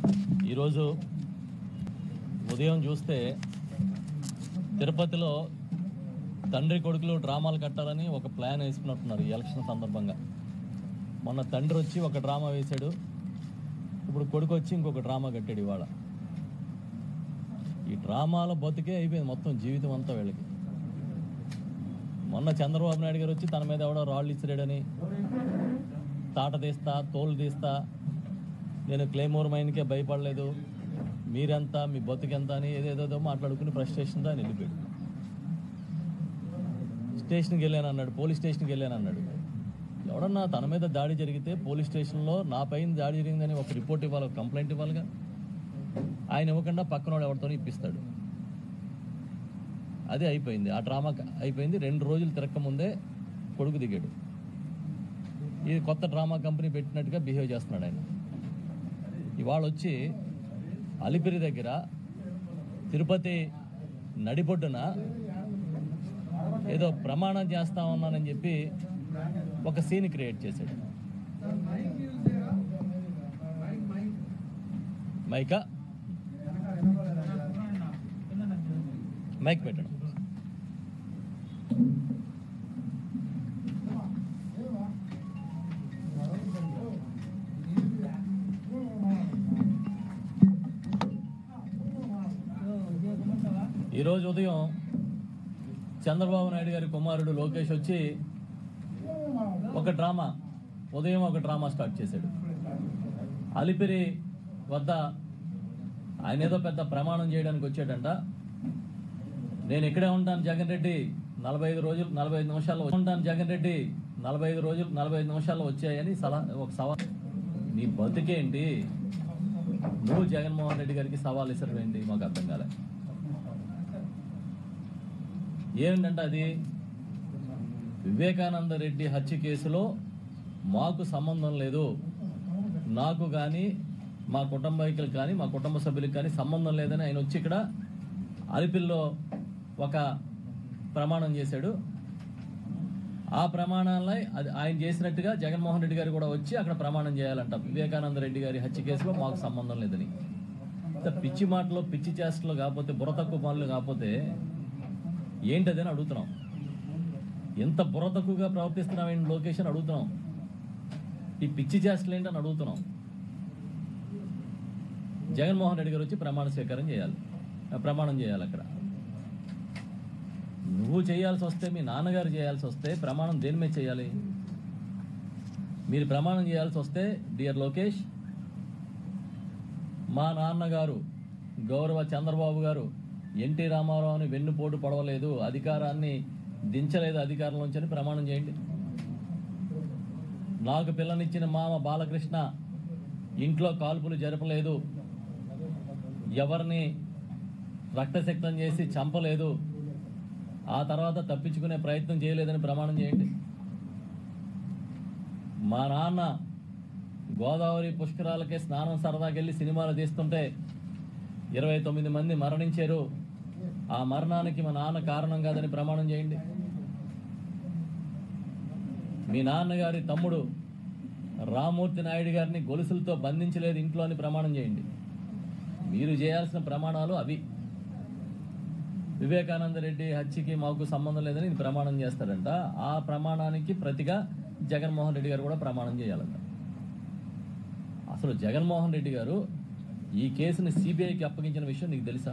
ఈరోజు ఉదయం చూస్తే తిరుపతిలో తండ్రి కొడుకులు డ్రామాలు కట్టాలని ఒక ప్లాన్ వేసుకున్నట్టున్నారు ఈ ఎలక్షన్ సందర్భంగా మొన్న తండ్రి వచ్చి ఒక డ్రామా వేశాడు ఇప్పుడు కొడుకు వచ్చి ఇంకొక డ్రామా కట్టాడు ఇవాళ ఈ డ్రామాల బతుకే అయిపోయింది మొత్తం జీవితం అంతా వీళ్ళకి మొన్న చంద్రబాబు నాయుడు గారు వచ్చి తన మీద ఎవడో రాళ్ళు ఇచ్చిరాడని తాట తీస్తా తోలు తీస్తా నేను క్లేమోర్ మైన్కే భయపడలేదు మీరెంత మీ బతుకెంత అని ఏదేదో మాట్లాడుకుని ఫ్రస్ట్రేషన్తో ఆయన వెళ్ళిపోయాడు స్టేషన్కి వెళ్ళాను అన్నాడు పోలీస్ స్టేషన్కి వెళ్ళాను అన్నాడు ఎవడన్నా తన మీద దాడి జరిగితే పోలీస్ స్టేషన్లో నా పైన దాడి జరిగిందని ఒక రిపోర్ట్ ఇవ్వాలి ఒక కంప్లైంట్ ఇవ్వాలిగా ఆయన ఇవ్వకుండా పక్కనోడు ఎవరితోనే ఇప్పిస్తాడు అదే అయిపోయింది ఆ డ్రామా అయిపోయింది రెండు రోజులు తిరక్క ముందే కొడుకు దిగాడు ఇది కొత్త డ్రామా కంపెనీ పెట్టినట్టుగా బిహేవ్ చేస్తున్నాడు ఆయన ఇవాళ వచ్చి అలిపిరి దగ్గర తిరుపతి నడిబొడ్డున ఏదో ప్రమాణం చేస్తా ఉన్నానని చెప్పి ఒక సీన్ క్రియేట్ చేశాడు మైకా మైక్ పెట్టడం ఈరోజు ఉదయం చంద్రబాబు నాయుడు గారి కుమారుడు లోకేష్ వచ్చి ఒక డ్రామా ఉదయం ఒక డ్రామా స్టార్ట్ చేశాడు అలిపిరి వద్ద ఆయన ఏదో పెద్ద ప్రమాణం చేయడానికి వచ్చాడంట నేను ఇక్కడే ఉంటాను జగన్ రెడ్డి నలభై ఐదు రోజులు నలభై ఐదు నిమిషాల్లో ఉంటాను జగన్ రెడ్డి నలభై ఐదు రోజులు నలభై ఐదు నిమిషాల్లో వచ్చాయని సలహా ఒక సవాల్ నీ బతుకేంటి నువ్వు జగన్మోహన్ రెడ్డి గారికి సవాల్ ఇసరవేంటి మాకు అర్థం కాలే ఏంటంటే అది వివేకానంద రెడ్డి హత్య కేసులో మాకు సంబంధం లేదు నాకు కానీ మా కుటుంబీకులకు కానీ మా కుటుంబ సభ్యులకు కానీ సంబంధం లేదని ఆయన వచ్చి ఇక్కడ అలిపిల్లో ఒక ప్రమాణం చేశాడు ఆ ప్రమాణాలై అది ఆయన చేసినట్టుగా జగన్మోహన్ రెడ్డి గారు కూడా వచ్చి అక్కడ ప్రమాణం చేయాలంట వివేకానంద రెడ్డి గారి హత్య కేసులో మాకు సంబంధం లేదని ఇంత పిచ్చి మాటలు పిచ్చి చేష్టలు కాకపోతే బుర్ర తక్కువ పనులు కాకపోతే ఏంటదని అడుగుతున్నాం ఎంత బుర్ర తక్కువగా ప్రవర్తిస్తున్నామేంటి లోకేష్ అని అడుగుతున్నాం ఈ పిచ్చి చేష్టలు ఏంటని అడుగుతున్నాం జగన్మోహన్ రెడ్డి గారు వచ్చి ప్రమాణ స్వీకారం చేయాలి ఆ ప్రమాణం చేయాలి అక్కడ నువ్వు చేయాల్సి వస్తే మీ నాన్నగారు చేయాల్సి వస్తే ప్రమాణం దేని మీద చేయాలి మీరు ప్రమాణం చేయాల్సి వస్తే డియర్ లోకేష్ మా నాన్నగారు గౌరవ చంద్రబాబు గారు ఎన్టీ రామారావుని వెన్నుపోటు పడవలేదు అధికారాన్ని దించలేదు అధికారంలోంచి అని ప్రమాణం చేయండి నాకు పిల్లనిచ్చిన మామ బాలకృష్ణ ఇంట్లో కాల్పులు జరపలేదు ఎవరిని రక్తశక్తం చేసి చంపలేదు ఆ తర్వాత తప్పించుకునే ప్రయత్నం చేయలేదని ప్రమాణం చేయండి మా నాన్న గోదావరి పుష్కరాలకే స్నానం సరదాకి వెళ్ళి సినిమాలు తీస్తుంటే ఇరవై తొమ్మిది మంది మరణించారు ఆ మరణానికి మా నాన్న కారణం కాదని ప్రమాణం చేయండి మీ నాన్నగారి తమ్ముడు రామూర్తి నాయుడు గారిని గొలుసులతో బంధించలేదు ఇంట్లో అని ప్రమాణం చేయండి మీరు చేయాల్సిన ప్రమాణాలు అవి వివేకానంద రెడ్డి హత్యకి మాకు సంబంధం లేదని ఇది ప్రమాణం చేస్తాడంట ఆ ప్రమాణానికి ప్రతిగా జగన్మోహన్ రెడ్డి గారు కూడా ప్రమాణం చేయాలంట అసలు జగన్మోహన్ రెడ్డి గారు ఈ కేసుని సిబిఐకి అప్పగించిన విషయం నీకు తెలుసా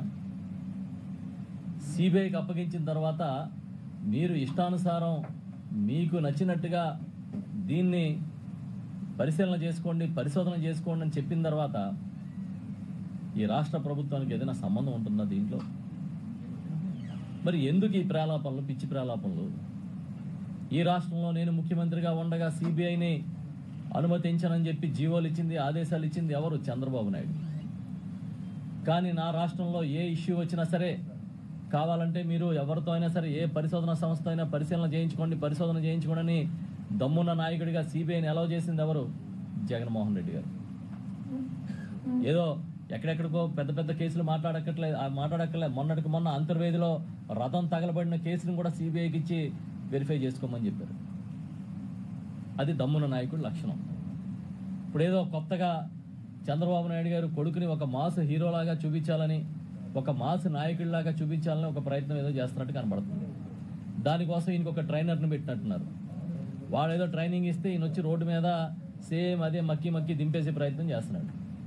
సిబిఐకి అప్పగించిన తర్వాత మీరు ఇష్టానుసారం మీకు నచ్చినట్టుగా దీన్ని పరిశీలన చేసుకోండి పరిశోధన చేసుకోండి అని చెప్పిన తర్వాత ఈ రాష్ట్ర ప్రభుత్వానికి ఏదైనా సంబంధం ఉంటుందా దీంట్లో మరి ఎందుకు ఈ ప్రాలాపనలు పిచ్చి ప్రాలాపనలు ఈ రాష్ట్రంలో నేను ముఖ్యమంత్రిగా ఉండగా సిబిఐని అనుమతించనని చెప్పి జీవోలు ఇచ్చింది ఆదేశాలు ఇచ్చింది ఎవరు చంద్రబాబు నాయుడు కానీ నా రాష్ట్రంలో ఏ ఇష్యూ వచ్చినా సరే కావాలంటే మీరు ఎవరితో అయినా సరే ఏ పరిశోధన సంస్థ అయినా పరిశీలన చేయించుకోండి పరిశోధన చేయించుకోండి అని దమ్మున్న నాయకుడిగా సిబిఐని అలౌ చేసింది ఎవరు జగన్మోహన్ రెడ్డి గారు ఏదో ఎక్కడెక్కడికో పెద్ద పెద్ద కేసులు మాట్లాడక్కట్లేదు ఆ మాట్లాడక్కర్లేదు మొన్నటికి మొన్న అంతర్వేదిలో రథం తగలబడిన కేసును కూడా సిబిఐకి ఇచ్చి వెరిఫై చేసుకోమని చెప్పారు అది దమ్మున నాయకుడి లక్షణం ఇప్పుడు ఏదో కొత్తగా చంద్రబాబు నాయుడు గారు కొడుకుని ఒక మాస్ హీరోలాగా చూపించాలని ఒక మాస్ నాయకుడిలాగా చూపించాలని ఒక ప్రయత్నం ఏదో చేస్తున్నట్టు కనబడుతుంది దానికోసం ఈయనకి ఒక ట్రైనర్ని పెట్టినట్టున్నారు వాడు ఏదో ట్రైనింగ్ ఇస్తే ఈయన వచ్చి రోడ్డు మీద సేమ్ అదే మక్కి మక్కి దింపేసే ప్రయత్నం చేస్తున్నాడు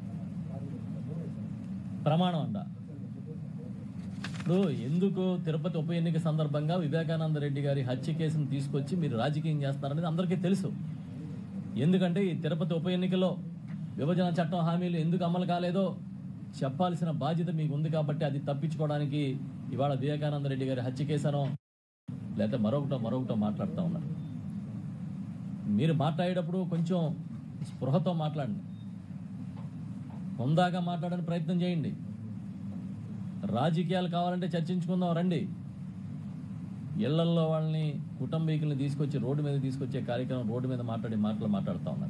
ప్రమాణం అంట ఇప్పుడు ఎందుకు తిరుపతి ఉప ఎన్నిక సందర్భంగా వివేకానంద రెడ్డి గారి హత్య కేసును తీసుకొచ్చి మీరు రాజకీయం చేస్తారనేది అందరికీ తెలుసు ఎందుకంటే ఈ తిరుపతి ఉప ఎన్నికలో విభజన చట్టం హామీలు ఎందుకు అమలు కాలేదో చెప్పాల్సిన బాధ్యత మీకు ఉంది కాబట్టి అది తప్పించుకోవడానికి ఇవాళ వివేకానంద రెడ్డి గారి హత్య కేసనో లేకపోతే మరొకటో మరొకటో మాట్లాడుతూ ఉన్నారు మీరు మాట్లాడేటప్పుడు కొంచెం స్పృహతో మాట్లాడండి హుందాగా మాట్లాడడానికి ప్రయత్నం చేయండి రాజకీయాలు కావాలంటే చర్చించుకుందాం రండి ఇళ్లల్లో వాళ్ళని కుటుంబీకుల్ని తీసుకొచ్చి రోడ్డు మీద తీసుకొచ్చే కార్యక్రమం రోడ్డు మీద మాట్లాడి మాటలు మాట్లాడుతూ ఉన్నారు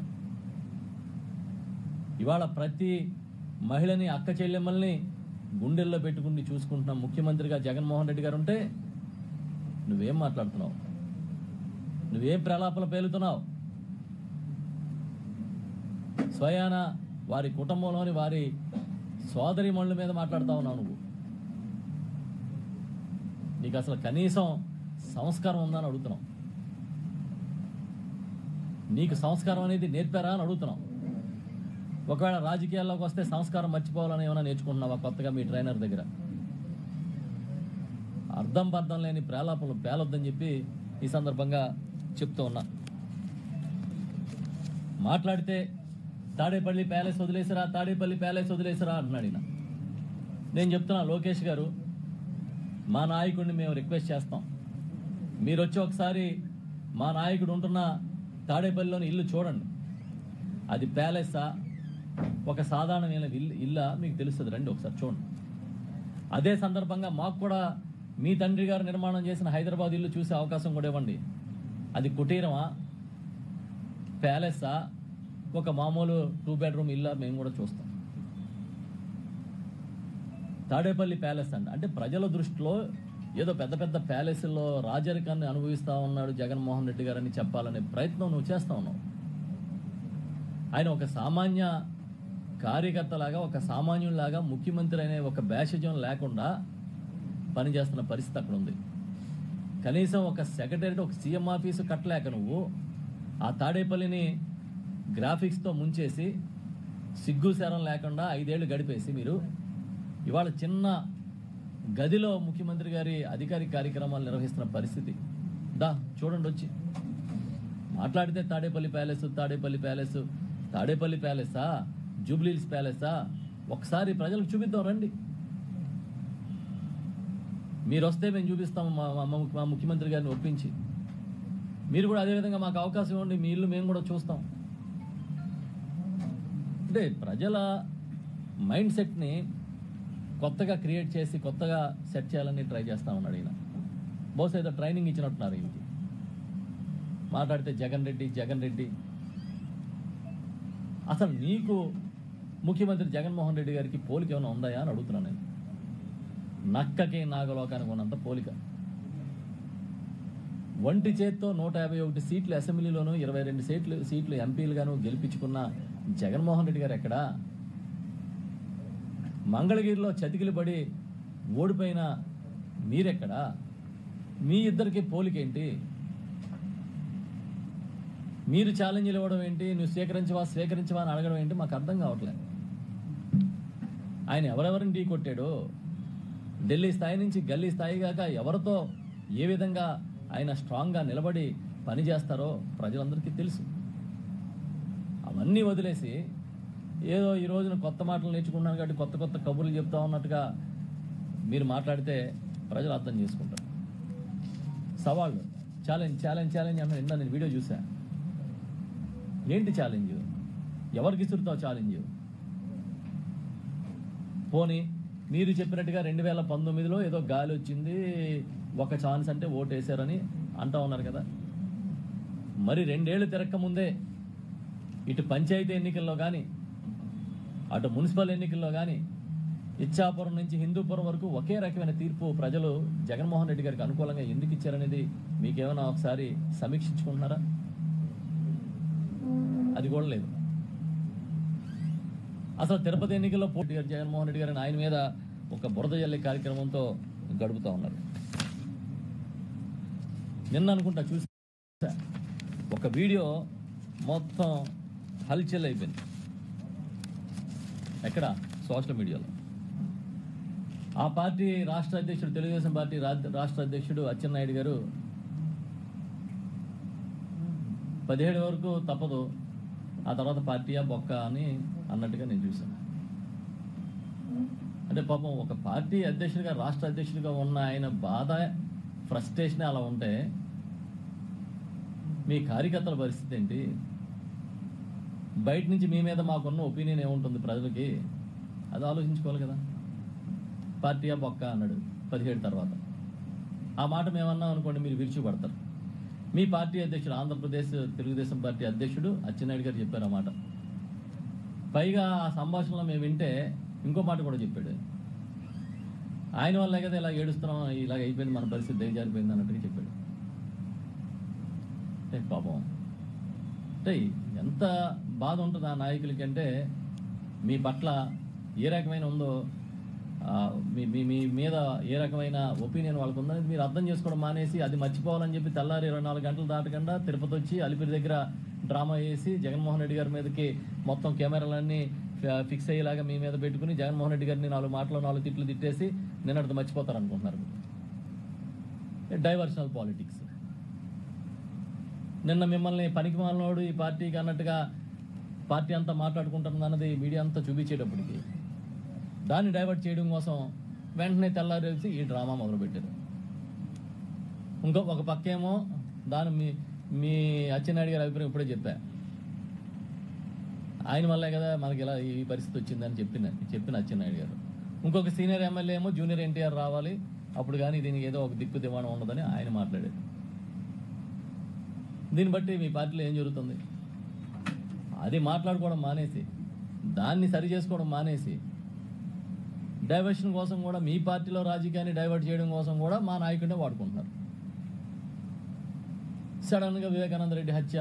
ఇవాళ ప్రతి మహిళని అక్క చెల్లెమ్మల్ని గుండెల్లో పెట్టుకుని చూసుకుంటున్న ముఖ్యమంత్రిగా జగన్మోహన్ రెడ్డి గారు ఉంటే నువ్వేం మాట్లాడుతున్నావు నువ్వేం ప్రలాపలు పేలుతున్నావు స్వయాన వారి కుటుంబంలోని వారి సోదరి మనుల మీద మాట్లాడుతా ఉన్నావు నువ్వు నీకు అసలు కనీసం సంస్కారం ఉందా అని అడుగుతున్నాం నీకు సంస్కారం అనేది నేర్పారా అని అడుగుతున్నాం ఒకవేళ రాజకీయాల్లోకి వస్తే సంస్కారం మర్చిపోవాలని ఏమైనా నేర్చుకుంటున్నావా కొత్తగా మీ ట్రైనర్ దగ్గర అర్థం పర్థం లేని ప్రేలాపలు పేలొద్దని చెప్పి ఈ సందర్భంగా చెప్తూ ఉన్నా మాట్లాడితే తాడేపల్లి ప్యాలెస్ వదిలేసిరా తాడేపల్లి ప్యాలెస్ వదిలేసిరా అంటున్నాడు ఈయన నేను చెప్తున్నా లోకేష్ గారు మా నాయకుడిని మేము రిక్వెస్ట్ చేస్తాం మీరు వచ్చి ఒకసారి మా నాయకుడు ఉంటున్న తాడేపల్లిలోని ఇల్లు చూడండి అది ప్యాలెసా ఒక సాధారణమైన ఇల్లు ఇల్లా మీకు తెలుస్తుంది రండి ఒకసారి చూడండి అదే సందర్భంగా మాకు కూడా మీ తండ్రి గారు నిర్మాణం చేసిన హైదరాబాద్ ఇల్లు చూసే అవకాశం కూడా ఇవ్వండి అది కుటీరమా ప్యాలెసా ఒక మామూలు టూ బెడ్రూమ్ ఇల్లా మేము కూడా చూస్తాం తాడేపల్లి ప్యాలెస్ అంట అంటే ప్రజల దృష్టిలో ఏదో పెద్ద పెద్ద ప్యాలెస్లో రాజరికాన్ని అనుభవిస్తా ఉన్నాడు జగన్మోహన్ రెడ్డి గారని చెప్పాలనే ప్రయత్నం నువ్వు చేస్తా ఉన్నావు ఆయన ఒక సామాన్య కార్యకర్తలాగా ఒక సామాన్యులాగా ముఖ్యమంత్రి అనే ఒక భేషజం లేకుండా పనిచేస్తున్న పరిస్థితి అక్కడ ఉంది కనీసం ఒక సెక్రటరీ ఒక సీఎం ఆఫీసు కట్టలేక నువ్వు ఆ తాడేపల్లిని గ్రాఫిక్స్తో ముంచేసి సిగ్గు శరం లేకుండా ఐదేళ్లు గడిపేసి మీరు ఇవాళ చిన్న గదిలో ముఖ్యమంత్రి గారి అధికారిక కార్యక్రమాలు నిర్వహిస్తున్న పరిస్థితి దా చూడండి వచ్చి మాట్లాడితే తాడేపల్లి ప్యాలెస్ తాడేపల్లి ప్యాలెస్ తాడేపల్లి ప్యాలెసా జూబ్లీల్స్ ప్యాలెసా ఒకసారి ప్రజలకు చూపిద్దాం రండి మీరు వస్తే మేము చూపిస్తాము మా మా మా ముఖ్యమంత్రి గారిని ఒప్పించి మీరు కూడా అదేవిధంగా మాకు అవకాశం ఇవ్వండి మీ ఇల్లు మేము కూడా చూస్తాం అంటే ప్రజల మైండ్ సెట్ని కొత్తగా క్రియేట్ చేసి కొత్తగా సెట్ చేయాలని ట్రై చేస్తా ఉన్నాడు ఈయన బహుశా ఏదో ట్రైనింగ్ ఇచ్చినట్టున్నారు ఈయనకి మాట్లాడితే జగన్ రెడ్డి జగన్ రెడ్డి అసలు నీకు ముఖ్యమంత్రి జగన్మోహన్ రెడ్డి గారికి పోలిక ఏమైనా ఉందాయా అని అడుగుతున్నాను నేను నక్కకి నాగలోకానికి ఉన్నంత పోలిక ఒంటి చేత్తో నూట యాభై ఒకటి సీట్లు అసెంబ్లీలోను ఇరవై రెండు సీట్లు సీట్లు ఎంపీలుగాను గెలిపించుకున్న జగన్మోహన్ రెడ్డి గారు ఎక్కడా మంగళగిరిలో చతికిలు పడి ఓడిపోయిన మీరెక్కడా మీ ఇద్దరికి పోలికేంటి మీరు ఛాలెంజ్లు ఇవ్వడం ఏంటి నువ్వు స్వీకరించవా స్వీకరించవా అని అడగడం ఏంటి మాకు అర్థం కావట్లేదు ఆయన ఎవరెవరిని ఢీ కొట్టాడు ఢిల్లీ స్థాయి నుంచి గల్లీ స్థాయి కాక ఎవరితో ఏ విధంగా ఆయన స్ట్రాంగ్గా నిలబడి పని చేస్తారో ప్రజలందరికీ తెలుసు అవన్నీ వదిలేసి ఏదో ఈ రోజున కొత్త మాటలు నేర్చుకున్నాను కాబట్టి కొత్త కొత్త కబుర్లు చెప్తా ఉన్నట్టుగా మీరు మాట్లాడితే ప్రజలు అర్థం చేసుకుంటారు సవాళ్ళు ఛాలెంజ్ ఛాలెంజ్ ఛాలెంజ్ అన్న నిన్న నేను వీడియో చూసా ఏంటి ఛాలెంజ్ ఎవరికి ఇస్తురుతావు ఛాలెంజ్ పోనీ మీరు చెప్పినట్టుగా రెండు వేల పంతొమ్మిదిలో ఏదో గాలి వచ్చింది ఒక ఛాన్స్ అంటే ఓటు వేశారని అంటా ఉన్నారు కదా మరి రెండేళ్లు తిరక్క ముందే ఇటు పంచాయతీ ఎన్నికల్లో కానీ అటు మున్సిపల్ ఎన్నికల్లో కానీ ఇచ్చాపురం నుంచి హిందూపురం వరకు ఒకే రకమైన తీర్పు ప్రజలు జగన్మోహన్ రెడ్డి గారికి అనుకూలంగా ఎందుకు ఇచ్చారనేది మీకేమైనా ఒకసారి సమీక్షించుకుంటున్నారా అది కూడా లేదు అసలు తిరుపతి ఎన్నికల్లో పోటీ గారు జగన్మోహన్ రెడ్డి గారిని ఆయన మీద ఒక బురద జల్లే కార్యక్రమంతో గడుపుతూ ఉన్నారు నిన్న అనుకుంటా చూసా ఒక వీడియో మొత్తం హల్చల్ అయిపోయింది ఎక్కడ సోషల్ మీడియాలో ఆ పార్టీ రాష్ట్ర అధ్యక్షుడు తెలుగుదేశం పార్టీ రా- రాష్ట్ర అధ్యక్షుడు అచ్చెన్నాయుడు గారు పదిహేడు వరకు తప్పదు ఆ తర్వాత పార్టీయా బొక్క అని అన్నట్టుగా నేను చూశాను అంటే పాపం ఒక పార్టీ అధ్యక్షుడిగా రాష్ట్ర అధ్యక్షుడిగా ఉన్న ఆయన బాధ ఫ్రస్ట్రేషన్ అలా ఉంటే మీ కార్యకర్తల పరిస్థితి ఏంటి బయట నుంచి మీ మీద మాకున్న ఒపీనియన్ ఏముంటుంది ప్రజలకి అది ఆలోచించుకోవాలి కదా పార్టీయా బొక్క అన్నాడు పదిహేడు తర్వాత ఆ మాట మేమన్నాం అనుకోండి మీరు విరుచుపడతారు మీ పార్టీ అధ్యక్షుడు ఆంధ్రప్రదేశ్ తెలుగుదేశం పార్టీ అధ్యక్షుడు అచ్చెన్నాయుడు గారు చెప్పారు ఆ మాట పైగా ఆ సంభాషణలో మేము వింటే ఇంకో మాట కూడా చెప్పాడు ఆయన వల్లే కదా ఇలా ఏడుస్తున్నాం ఇలాగ అయిపోయింది మన పరిస్థితి దయజారిపోయింది అన్నట్టుగా చెప్పాడు అంటే పాపం అంటే ఎంత బాధ ఉంటుంది ఆ నాయకులకి అంటే మీ పట్ల ఏ రకమైన ఉందో ఆ, మీ మీ మీ మీద ఏ రకమైన ఒపీనియన్ వాళ్ళకు ఉందని మీరు అర్థం చేసుకోవడం మానేసి అది మర్చిపోవాలని చెప్పి తెల్లారి ఇరవై నాలుగు గంటలు దాటకుండా తిరుపతి వచ్చి అలిపిరి దగ్గర డ్రామా వేసి జగన్మోహన్ రెడ్డి గారి మీదకి మొత్తం కెమెరాలన్నీ ఫ- ఫిక్స్ అయ్యేలాగా మీ మీద పెట్టుకుని జగన్మోహన్ రెడ్డి గారిని నాలుగు మాటలు నాలుగు తిట్లు తిట్టేసి నిన్నటిది మర్చిపోతారు అనుకుంటున్నారు డైవర్షనల్ పాలిటిక్స్ నిన్న మిమ్మల్ని పనికి మాలినోడు ఈ పార్టీకి అన్నట్టుగా పార్టీ అంతా మాట్లాడుకుంటుంది అన్నది మీడియా అంతా చూపించేటప్పటికి దాన్ని డైవర్ట్ చేయడం కోసం వెంటనే తెల్లారేసి ఈ డ్రామా మొదలుపెట్టారు ఇంకో ఒక పక్కేమో దాని మీ మీ అచ్చెన్నాయుడు గారి అభిప్రాయం ఇప్పుడే చెప్పా ఆయన వల్లే కదా మనకి ఇలా ఈ పరిస్థితి వచ్చిందని చెప్పిన చెప్పిన అచ్చెన్నాయుడు గారు ఇంకొక సీనియర్ ఎమ్మెల్యే ఏమో జూనియర్ ఎన్టీఆర్ రావాలి అప్పుడు కానీ దీనికి ఏదో ఒక దిక్కు దివాణం ఉండదని ఆయన మాట్లాడారు దీన్ని బట్టి మీ పార్టీలో ఏం జరుగుతుంది అది మాట్లాడుకోవడం మానేసి దాన్ని సరి చేసుకోవడం మానేసి డైవర్షన్ కోసం కూడా మీ పార్టీలో రాజకీయాన్ని డైవర్ట్ చేయడం కోసం కూడా మా నాయకుడినే వాడుకుంటున్నారు సడన్గా వివేకానంద రెడ్డి హత్య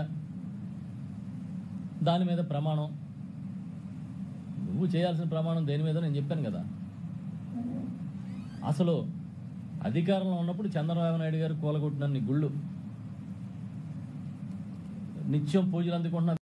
దాని మీద ప్రమాణం నువ్వు చేయాల్సిన ప్రమాణం దేని మీద నేను చెప్పాను కదా అసలు అధికారంలో ఉన్నప్పుడు చంద్రబాబు నాయుడు గారు కూలగొట్టినన్ని గుళ్ళు నిత్యం పూజలు అందుకుంటున్న